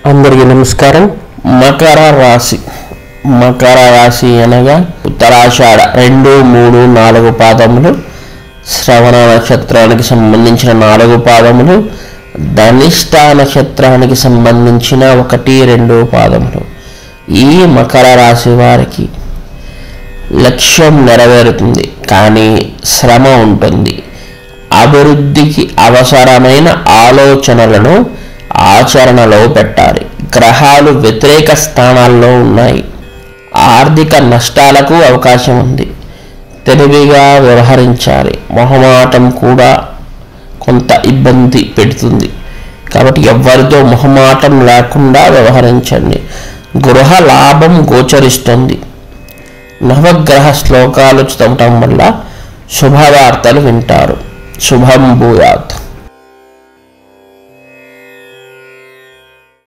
అందరికీ నమస్కారం మకర రాశి మకర రాశి అనగా ఉత్తరాషాఢ రెండు మూడు నాలుగు పాదములు శ్రవణ నక్షత్రానికి సంబంధించిన నాలుగు పాదములు ధనిష్ట నక్షత్రానికి సంబంధించిన ఒకటి రెండు పాదములు ఈ మకర రాశి వారికి లక్ష్యం నెరవేరుతుంది కానీ శ్రమ ఉంటుంది అభివృద్ధికి అవసరమైన ఆలోచనలను ఆచరణలో పెట్టాలి గ్రహాలు వ్యతిరేక స్థానాల్లో ఉన్నాయి ఆర్థిక నష్టాలకు అవకాశం ఉంది తెలివిగా వ్యవహరించాలి మొహమాటం కూడా కొంత ఇబ్బంది పెడుతుంది కాబట్టి ఎవరితో మొహమాటం లేకుండా వ్యవహరించండి గృహ లాభం గోచరిస్తుంది నవగ్రహ శ్లోకాలు చదవటం వల్ల శుభవార్తలు వింటారు శుభం భూయాత్